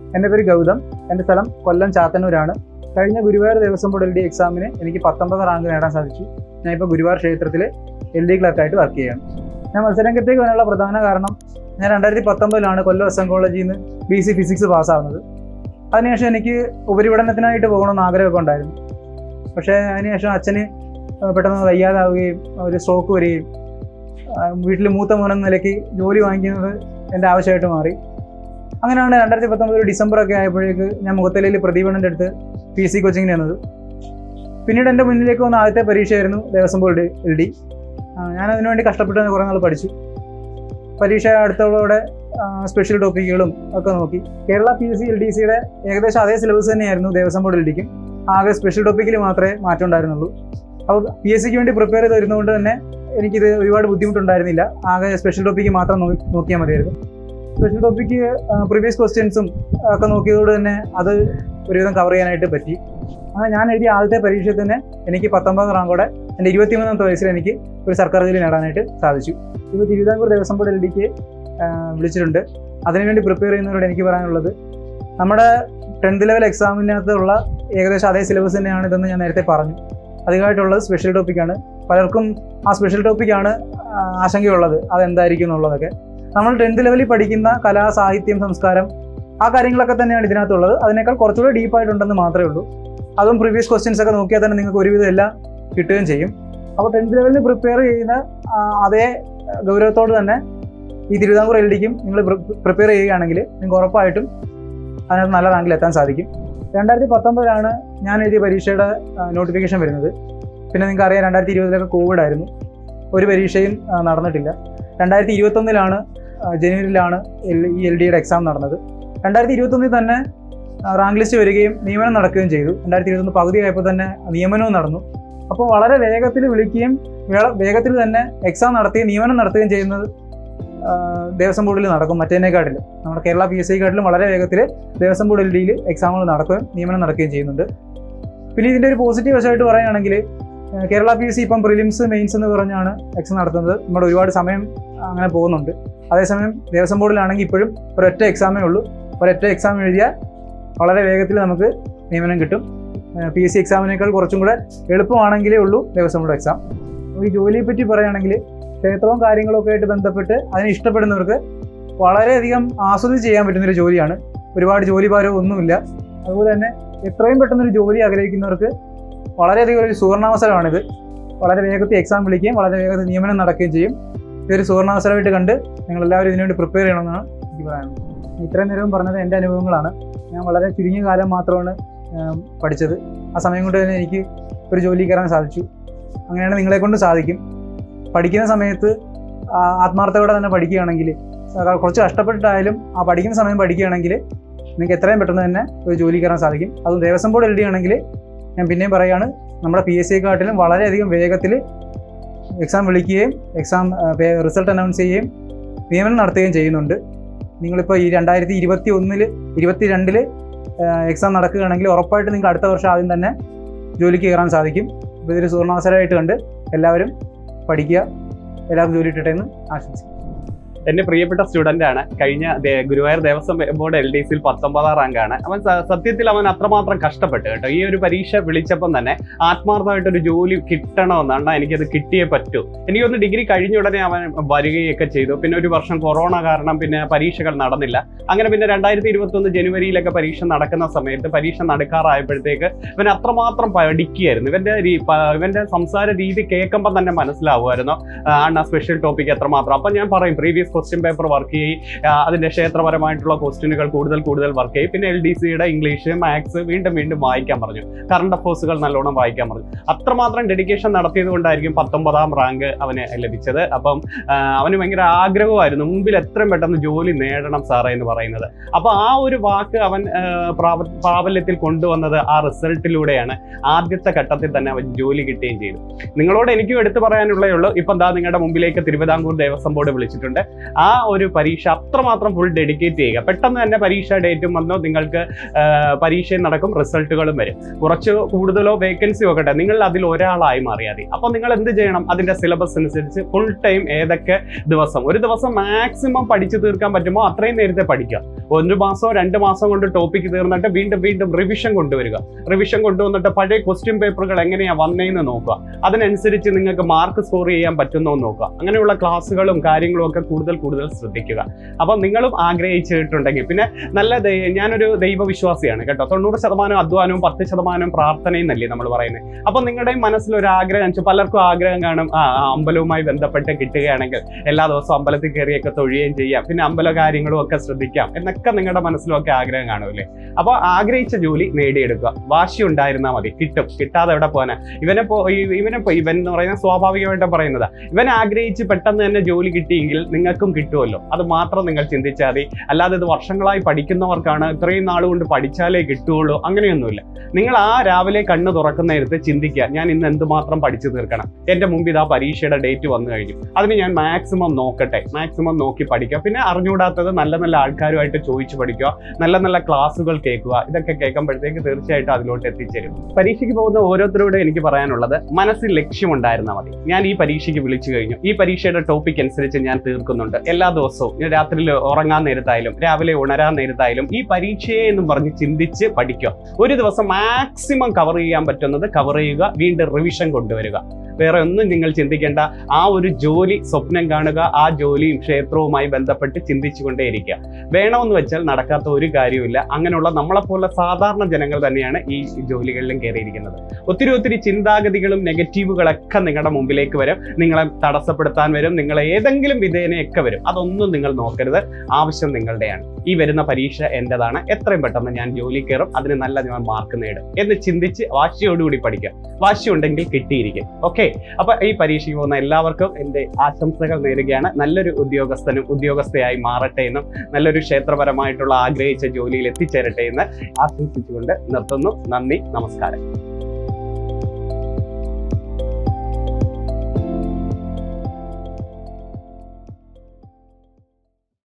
എൻ്റെ പേര് ഗൗതം എൻ്റെ സ്ഥലം കൊല്ലം ചാത്തന്നൂരാണ് കഴിഞ്ഞ Guruvayur Devaswom board L D എക്സാമിന് എനിക്ക് പത്തൊമ്പത് റാങ്ക് നേടാൻ സാധിച്ചു ഞാൻ ഇപ്പോൾ ഗുരുവായൂർ ക്ഷേത്രത്തിൽ എൽ ഡി ക്ലർക്കായിട്ട് വർക്ക് ചെയ്യുകയാണ് ഞാൻ മത്സരരംഗത്തേക്ക് വരാനുള്ള പ്രധാന കാരണം ഞാൻ രണ്ടായിരത്തി പത്തൊമ്പതിലാണ് കൊല്ലം എസ് എൻ കോളേജിൽ നിന്ന് ബി സി ഫിസിക്സ് പാസ്സാവുന്നത് അതിനുശേഷം എനിക്ക് ഉപരിപഠനത്തിനായിട്ട് പോകണമെന്ന് ആഗ്രഹമൊക്കെ ഉണ്ടായിരുന്നു പക്ഷേ അതിനുശേഷം അച്ഛന് പെട്ടെന്ന് വയ്യാതാവുകയും ഒരു സ്ട്രോക്ക് വരികയും വീട്ടിൽ മൂത്ത മോനെന്ന നിലയ്ക്ക് ജോലി വാങ്ങിക്കുന്നത് എൻ്റെ ആവശ്യമായിട്ട് മാറി അങ്ങനെയാണ് രണ്ടായിരത്തി പത്തൊമ്പത് ഡിസംബർ ഒക്കെ ആയപ്പോഴേക്ക് ഞാൻ മുഖത്തലയിൽ പ്രദീപണൻ്റെ അടുത്ത് പി എസ് സി കോച്ചിങ്ങിന് വന്നത് പിന്നീട് എൻ്റെ മുന്നിലേക്ക് വന്ന ആദ്യത്തെ പരീക്ഷയായിരുന്നു ദേവസ്വം ബോർഡ് എൽ ഡി ഞാൻ അതിനുവേണ്ടി കഷ്ടപ്പെട്ട് കുറേ നാൾ പഠിച്ചു പരീക്ഷ അടുത്തോടെ സ്പെഷ്യൽ ടോപ്പിക്കുകളും ഒക്കെ നോക്കി Kerala P S C L D സിയുടെ ഏകദേശം അതേ സിലബസ് തന്നെയായിരുന്നു ദേവസ്വം ബോർഡ് എൽ ഡിക്കും ആകെ സ്പെഷ്യൽ ടോപ്പിക്കിൽ മാത്രമേ മാറ്റം ഉണ്ടായിരുന്നുള്ളൂ അപ്പോൾ പി എസ് സിക്ക് വേണ്ടി പ്രിപ്പയർ ചെയ്ത് വരുന്നതുകൊണ്ട് തന്നെ എനിക്കിത് ഒരുപാട് ബുദ്ധിമുട്ടുണ്ടായിരുന്നില്ല ആകെ സ്പെഷ്യൽ ടോപ്പിക്ക് മാത്രം നോക്കി നോക്കിയാൽ മതിയായിരുന്നു സ്പെഷ്യൽ ടോപ്പിക്ക് പ്രീവിയസ് ക്വസ്റ്റ്യൻസും ഒക്കെ നോക്കിയതോട് തന്നെ അത് ഒരുവിധം കവർ ചെയ്യാനായിട്ട് പറ്റി അങ്ങനെ ഞാൻ എഴുതിയ ആദ്യത്തെ പരീക്ഷയിൽ തന്നെ എനിക്ക് പത്തൊമ്പത് റാങ്കോടെ എൻ്റെ ഇരുപത്തിമൂന്നാമത്തെ വയസ്സിൽ എനിക്ക് ഒരു സർക്കാർ ജോലി നേടാനായിട്ട് സാധിച്ചു ഇപ്പോൾ തിരുവിതാംകൂർ ദേവസ്വം ബോർഡ് എൽ ഡിക്ക് വിളിച്ചിട്ടുണ്ട് അതിനുവേണ്ടി പ്രിപ്പയർ ചെയ്യുന്നവരോട് എനിക്ക് പറയാനുള്ളത് നമ്മുടെ ടെൻത്ത് ലെവൽ എക്സാമിനകത്തുള്ള ഏകദേശം അതേ സിലബസ് തന്നെയാണ് ഇതെന്ന് ഞാൻ നേരത്തെ പറഞ്ഞു അധികമായിട്ടുള്ളത് സ്പെഷ്യൽ ടോപ്പിക്കാണ് പലർക്കും ആ സ്പെഷ്യൽ ടോപ്പിക്കാണ് ആശങ്കയുള്ളത് അതെന്തായിരിക്കും എന്നുള്ളതൊക്കെ നമ്മൾ ടെൻത്ത് ലെവലിൽ പഠിക്കുന്ന കലാ സാഹിത്യം സംസ്കാരം ആ കാര്യങ്ങളൊക്കെ തന്നെയാണ് ഇതിനകത്തുള്ളത് അതിനേക്കാൾ കുറച്ചുകൂടെ ഡീപ്പായിട്ടുണ്ടെന്ന് മാത്രമേ ഉള്ളൂ അതും പ്രീവിയസ് ക്വസ്റ്റ്യൻസ് ഒക്കെ നോക്കിയാൽ തന്നെ നിങ്ങൾക്ക് ഒരുവിധം എല്ലാം കിട്ടുകയും ചെയ്യും അപ്പോൾ ടെൻത്ത് ലെവലിൽ പ്രിപ്പയർ ചെയ്യുന്ന അതേ ഗൗരവത്തോട് തന്നെ ഈ തിരുവിതാംകൂർ എൽ ഡിക്കും നിങ്ങൾ പ്രിപ്പയർ ചെയ്യുകയാണെങ്കിൽ നിങ്ങൾക്ക് ഉറപ്പായിട്ടും അതിനകത്ത് നല്ല റാങ്കിൽ എത്താൻ സാധിക്കും രണ്ടായിരത്തി പത്തൊമ്പതിലാണ് ഞാൻ എഴുതിയ പരീക്ഷയുടെ നോട്ടിഫിക്കേഷൻ വരുന്നത് പിന്നെ നിങ്ങൾക്ക് അറിയാം രണ്ടായിരത്തി ഇരുപതിലൊക്കെ കോവിഡ് ആയിരുന്നു ഒരു പരീക്ഷയും നടന്നിട്ടില്ല രണ്ടായിരത്തി ഇരുപത്തൊന്നിലാണ് ജനുവരിയിലാണ് എൽ ഈ എൽ ഡിയുടെ എക്സാം നടന്നത് രണ്ടായിരത്തി ഇരുപത്തൊന്നിൽ തന്നെ റാങ്ക് ലിസ്റ്റ് വരികയും നിയമനം നടക്കുകയും ചെയ്തു രണ്ടായിരത്തി ഇരുപത്തൊന്ന് പകുതി ആയപ്പോൾ തന്നെ നിയമനവും നടന്നു അപ്പോൾ വളരെ വേഗത്തിൽ വിളിക്കുകയും വേഗത്തിൽ തന്നെ എക്സാം നടത്തുകയും നിയമനം നടത്തുകയും ചെയ്യുന്നത് ദേവസ്വം ബോർഡിൽ നടക്കും മറ്റേതിനെക്കാട്ടിലും നമ്മുടെ കേരള പി എസ് സിക്കാട്ടിലും വളരെ വേഗത്തിൽ ദേവസ്വം ബോർഡ് എൽ ഡിയിൽ എക്സാമുകൾ നടക്കുകയും നിയമനം നടക്കുകയും ചെയ്യുന്നുണ്ട് പിന്നെ ഇതിൻ്റെ ഒരു പോസിറ്റീവ് വശമായിട്ട് പറയുകയാണെങ്കിൽ കേരള പി എസ് സി ഇപ്പം പ്രിലിംസ് മെയിൻസ് എന്ന് പറഞ്ഞാണ് എക്സാം നടത്തുന്നത് നമ്മുടെ ഒരുപാട് സമയം അങ്ങനെ പോകുന്നുണ്ട് അതേസമയം ദേവസ്വം ബോർഡിലാണെങ്കിൽ ഇപ്പോഴും ഒരൊറ്റ എക്സാമേ ഉള്ളൂ ഒരൊറ്റ എക്സാം എഴുതിയാൽ വളരെ വേഗത്തിൽ നമുക്ക് നിയമനം കിട്ടും പി എസ് സി എക്സാമിനേക്കാൾ കുറച്ചും കൂടെ എളുപ്പമാണെങ്കിലേ ഉള്ളൂ ദേവസ്വം ബോർഡ് എക്സാം ഈ ജോലിയെ പറ്റി പറയുകയാണെങ്കിൽ ക്ഷേത്രവും കാര്യങ്ങളൊക്കെ ആയിട്ട് ബന്ധപ്പെട്ട് അതിനെ ഇഷ്ടപ്പെടുന്നവർക്ക് വളരെയധികം ആസ്വദിച്ച് ചെയ്യാൻ പറ്റുന്നൊരു ജോലിയാണ് ഒരുപാട് ജോലി ഭാരവും ഒന്നുമില്ല അതുപോലെ തന്നെ എത്രയും പെട്ടെന്നൊരു ജോലി ആഗ്രഹിക്കുന്നവർക്ക് വളരെയധികം ഒരു സുവർണാവസരമാണിത് വളരെ വേഗത്തിൽ എക്സാം വിളിക്കുകയും വളരെ വേഗത്തിൽ നിയമനം നടക്കുകയും ചെയ്യും ഇതൊരു സുവർണാവസരമായിട്ട് കണ്ട് നിങ്ങളെല്ലാവരും ഇതിനുവേണ്ടി പ്രിപ്പയർ ചെയ്യണമെന്നാണ് എനിക്ക് പറയാനുള്ളത് ഇത്രയും നേരവും പറഞ്ഞത് എൻ്റെ അനുഭവങ്ങളാണ് ഞാൻ വളരെ ചുരുങ്ങിയ കാലം മാത്രമാണ് പഠിച്ചത് ആ സമയം കൊണ്ട് തന്നെ എനിക്ക് ഒരു ജോലി കയറാൻ സാധിച്ചു അങ്ങനെയാണ് നിങ്ങളെ കൊണ്ട് സാധിക്കും പഠിക്കുന്ന സമയത്ത് ആത്മാർത്ഥതയോടെ തന്നെ പഠിക്കുകയാണെങ്കിൽ കുറച്ച് കഷ്ടപ്പെട്ടിട്ടായാലും ആ പഠിക്കുന്ന സമയം പഠിക്കുകയാണെങ്കിൽ നിങ്ങൾക്ക് എത്രയും പെട്ടെന്ന് തന്നെ ഒരു ജോലി കയറാൻ സാധിക്കും അതും ദേവസ്വം ബോർഡ് എൽ ഡി ആണെങ്കിൽ ഞാൻ പിന്നെയും പറയുകയാണ് നമ്മുടെ പി എസ് സിയെക്കാട്ടിലും വളരെയധികം വേഗത്തിൽ എക്സാം വിളിക്കുകയും എക്സാം റിസൾട്ട് അനൗൺസ് ചെയ്യുകയും നിയമനം നടത്തുകയും ചെയ്യുന്നുണ്ട് നിങ്ങളിപ്പോൾ ഈ രണ്ടായിരത്തി ഇരുപത്തി ഒന്നിൽ ഇരുപത്തി രണ്ടിൽ എക്സാം നടക്കുകയാണെങ്കിൽ ഉറപ്പായിട്ട് നിങ്ങൾക്ക് അടുത്ത വർഷം ആദ്യം തന്നെ ജോലിക്ക് കയറാൻ സാധിക്കും ഇപ്പോൾ ഇതൊരു സുവർണാവസരമായിട്ട് കണ്ട് എല്ലാവരും പഠിക്കുക എല്ലാവർക്കും ജോലി കിട്ടട്ടെ എന്ന് ആശംസിക്കുന്നു എന്റെ പ്രിയപ്പെട്ട സ്റ്റുഡന്റ് ആണ് കഴിഞ്ഞ ദേ- Guruvayur Devaswom board L D സിയിൽ പത്തൊമ്പതാം റാങ്കാണ് അവൻ സ- സത്യത്തിൽ അവൻ അത്രമാത്രം കഷ്ടപ്പെട്ടു കേട്ടോ ഈ ഒരു പരീക്ഷ വിളിച്ചപ്പം തന്നെ ആത്മാർത്ഥമായിട്ട് ഒരു ജോലി കിട്ടണമെന്നാണ് എനിക്കത് കിട്ടിയേ പറ്റൂ എനിക്കൊന്ന് ഡിഗ്രി കഴിഞ്ഞ ഉടനെ അവൻ വരികയൊക്കെ ചെയ്തു പിന്നെ ഒരു വർഷം കൊറോണ കാരണം പിന്നെ പരീക്ഷകൾ നടന്നില്ല അങ്ങനെ പിന്നെ രണ്ടായിരത്തി ഇരുപത്തി ഒന്ന് ജനുവരിയിലൊക്കെ പരീക്ഷ നടക്കുന്ന സമയത്ത് പരീക്ഷ നടക്കാറായപ്പോഴത്തേക്ക് ഇവൻ അത്രമാത്രം പഠിക്കുകയായിരുന്നു ഇവന്റെ രീ- പ- ഇവന്റെ സംസാര രീതി കേൾക്കുമ്പോൾ തന്നെ മനസ്സിലാവുമായിരുന്നു ആണ് സ്പെഷ്യൽ ടോപ്പിക് എത്രമാത്രം അപ്പം ഞാൻ പറയും പ്രീവിയസ് ക്വസ്റ്റ്യൻ പേപ്പർ വർക്ക് ചെയ്യും ആ, അതിന്റെ ക്ഷേത്രപരമായിട്ടുള്ള ക്വസ്റ്റ്യനുകൾ കൂടുതൽ കൂടുതൽ വർക്ക് ചെയ്യും പിന്നെ എൽ ഡി സിയുടെ ഇംഗ്ലീഷ് മാത്സ് വീണ്ടും വീണ്ടും വായിക്കാൻ പറഞ്ഞു കറണ്ട് അഫേഴ്സുകൾ നല്ലോണം വായിക്കാൻ പറഞ്ഞു അത്രമാത്രം ഡെഡിക്കേഷൻ നടത്തിയത് കൊണ്ടായിരിക്കും പത്തൊമ്പതാം റാങ്ക് അവന് ലഭിച്ചത് അപ്പം ആ, അവന് ഭയങ്കര ആഗ്രഹമായിരുന്നു മുമ്പിൽ എത്രയും പെട്ടെന്ന് ജോലി നേടണം സാറേ എന്ന് പറയുന്നത് അപ്പൊ ആ ഒരു വാക്ക് അവൻ ആ, പ്രാബ- പ്രാബല്യത്തിൽ കൊണ്ടുവന്നത് ആ റിസൾട്ടിലൂടെയാണ് ആദ്യത്തെ ഘട്ടത്തിൽ തന്നെ അവൻ ജോലി കിട്ടുകയും ചെയ്തു നിങ്ങളോട് എനിക്കും എടുത്തു പറയാനുള്ളേ ഉള്ളൂ ഇപ്പം എന്താ നിങ്ങളുടെ മുമ്പിലേക്ക് തിരുവിതാംകൂർ ദേവസ്വം ബോർഡ് വിളിച്ചിട്ടുണ്ട് ആ ഒരു പരീക്ഷ അത്രമാത്രം ഫുൾ ഡെഡിക്കേറ്റ് ചെയ്യുക പെട്ടെന്ന് തന്നെ പരീക്ഷ ഡേറ്റും വന്നോ നിങ്ങൾക്ക് ആ, പരീക്ഷയും നടക്കും റിസൾട്ടുകളും വരും കുറച്ച് കൂടുതലോ വേക്കൻസി നോക്കട്ടെ നിങ്ങൾ അതിൽ ഒരാളായി മാറിയാൽ മതി അപ്പോൾ നിങ്ങൾ എന്ത് ചെയ്യണം അതിന്റെ സിലബസ് അനുസരിച്ച് ഫുൾ ടൈം ഏതൊക്കെ ദിവസം ഒരു ദിവസം മാക്സിമം പഠിച്ചു തീർക്കാൻ പറ്റുമോ അത്രയും നേരത്തെ പഠിക്കുക ഒരു മാസമോ രണ്ട് മാസം കൊണ്ട് ടോപ്പിക്ക് തീർന്നിട്ട് വീണ്ടും വീണ്ടും റിവിഷൻ കൊണ്ടുവരിക റിവിഷൻ കൊണ്ടുവന്നിട്ട് പഴയ ക്വസ്റ്റ്യൻ പേപ്പറുകൾ എങ്ങനെയാ വന്നേന്ന് നോക്കുക അതിനനുസരിച്ച് നിങ്ങൾക്ക് മാർക്ക് സ്കോർ ചെയ്യാൻ പറ്റുന്നോ എന്ന് നോക്കുക അങ്ങനെയുള്ള ക്ലാസ്സുകളും കാര്യങ്ങളും ഒക്കെ കൂടുതൽ കൂടുതൽ ശ്രദ്ധിക്കുക അപ്പം നിങ്ങളും ആഗ്രഹിച്ചിട്ടുണ്ടെങ്കിൽ പിന്നെ നല്ല ദൈ- ഞാനൊരു ദൈവവിശ്വാസിയാണ് കേട്ടോ തൊണ്ണൂറ് ശതമാനം അധ്വാനവും പത്ത് ശതമാനം പ്രാർത്ഥനയും എന്നല്ലേ നമ്മൾ പറയുന്നത് അപ്പം നിങ്ങളുടെ മനസ്സിൽ ഒരു ആഗ്രഹം വെച്ചാൽ പലർക്കും ആഗ്രഹം കാണും ആ ആ, അമ്പലവുമായി ബന്ധപ്പെട്ട് കിട്ടുകയാണെങ്കിൽ എല്ലാ ദിവസവും അമ്പലത്തിൽ കയറിയൊക്കെ തൊഴുകയും ചെയ്യാം പിന്നെ അമ്പല കാര്യങ്ങളും ഒക്കെ ശ്രദ്ധിക്കാം എന്നൊക്കെ നിങ്ങളുടെ മനസ്സിലൊക്കെ ആഗ്രഹം കാണുമല്ലേ അപ്പോൾ ആഗ്രഹിച്ച ജോലി നേടിയെടുക്കുക വാശി ഉണ്ടായിരുന്നാൽ മതി കിട്ടും കിട്ടാതെ എവിടെ പോകാനാ ഇവനെ പോ ഈ- ഇവനെ പോ- ഇവൻ എന്ന് പറയുന്നത് സ്വാഭാവികമായിട്ടും പറയുന്നതാ ഇവൻ ആഗ്രഹിച്ച് പെട്ടെന്ന് തന്നെ ജോലി കിട്ടിയെങ്കിൽ നിങ്ങൾക്കും കിട്ടുമല്ലോ അത് മാത്രം നിങ്ങൾ ചിന്തിച്ചാൽ മതി അല്ലാതെ ഇത് വർഷങ്ങളായി പഠിക്കുന്നവർക്കാണ് ഇത്രയും നാൾ കൊണ്ട് പഠിച്ചാലേ കിട്ടുകയുള്ളൂ അങ്ങനെയൊന്നുമില്ല നിങ്ങൾ ആ രാവിലെ കണ്ണ് തുറക്കുന്ന നേരത്ത് ചിന്തിക്കുക ഞാൻ ഇന്ന് എന്തുമാത്രം പഠിച്ചു തീർക്കണം എൻ്റെ മുമ്പ് ഇതാ പരീക്ഷയുടെ ഡേറ്റ് വന്നു കഴിഞ്ഞു അതിന് ഞാൻ മാക്സിമം നോക്കട്ടെ മാക്സിമം നോക്കി പഠിക്കുക പിന്നെ അറിഞ്ഞുകൂടാത്തത് നല്ല നല്ല ആൾക്കാരുമായിട്ട് ചോദിച്ചു പഠിക്കുക നല്ല നല്ല ക്ലാസ്സുകൾ കേൾക്കുക ഇതൊക്കെ കേൾക്കുമ്പോഴത്തേക്ക് തീർച്ചയായിട്ടും അതിലോട്ട് എത്തിച്ചേരും പരീക്ഷയ്ക്ക് പോകുന്ന ഓരോരുത്തരോടും എനിക്ക് പറയാനുള്ളത് മനസ്സിൽ ലക്ഷ്യമുണ്ടായിരുന്നാൽ മതി ഞാൻ ഈ പരീക്ഷയ്ക്ക് വിളിച്ചു കഴിഞ്ഞു ഈ പരീക്ഷയുടെ ടോപ്പിക് അനുസരിച്ച് ഞാൻ തീർക്കുന്നുണ്ട് എല്ലാ ദിവസവും ഞാൻ രാത്രിയിൽ ഉറങ്ങാൻ നേരത്തായാലും രാവിലെ ഉണരാൻ നേരത്തായാലും ഈ പരീക്ഷയെ എന്നും പറഞ്ഞ് ചിന്തിച്ച് പഠിക്കുക ഒരു ദിവസം മാക്സിമം കവർ ചെയ്യാൻ പറ്റുന്നത് കവർ ചെയ്യുക വീണ്ടും റിവിഷൻ കൊണ്ടുവരിക വേറെ ഒന്നും നിങ്ങൾ ചിന്തിക്കേണ്ട ആ ഒരു ജോലി സ്വപ്നം കാണുക ആ ജോലിയും ക്ഷേത്രവുമായി ബന്ധപ്പെട്ട് ചിന്തിച്ചുകൊണ്ടേയിരിക്കുക വേണമെന്ന് വെച്ചാൽ നടക്കാത്ത ഒരു കാര്യവുമില്ല അങ്ങനെയുള്ള നമ്മളെപ്പോലുള്ള സാധാരണ ജനങ്ങൾ തന്നെയാണ് ഈ ജോലികളിലും കയറിയിരിക്കുന്നത് ഒത്തിരി ഒത്തിരി ചിന്താഗതികളും നെഗറ്റീവുകളൊക്കെ നിങ്ങളുടെ മുമ്പിലേക്ക് വരും നിങ്ങളെ തടസ്സപ്പെടുത്താൻ വരും നിങ്ങളെ ഏതെങ്കിലും വിധേനയൊക്കെ വരും അതൊന്നും നിങ്ങൾ നോക്കരുത് ആവശ്യം നിങ്ങളുടെയാണ് ഈ വരുന്ന പരീക്ഷ എൻ്റെതാണ് എത്രയും പെട്ടെന്ന് ഞാൻ ജോലി കയറും അതിന് നല്ല ഞാൻ മാർക്ക് നേടും എന്ന് ചിന്തിച്ച് വാശിയോടുകൂടി പഠിക്കുക വാശി ഉണ്ടെങ്കിൽ കിട്ടിയിരിക്കും ഓക്കെ അപ്പൊ ഈ പരീക്ഷയ്ക്ക് പോകുന്ന എല്ലാവർക്കും എൻ്റെ ആശംസകൾ നേരുകയാണ് നല്ലൊരു ഉദ്യോഗസ്ഥനും ഉദ്യോഗസ്ഥയായി മാറട്ടെ എന്നും നല്ലൊരു ക്ഷേത്രപരമായിട്ടുള്ള ആഗ്രഹിച്ച ജോലിയിൽ എത്തിച്ചേരട്ടെ എന്ന് ആശംസിച്ചുകൊണ്ട് നിർത്തുന്നു നന്ദി നമസ്കാരം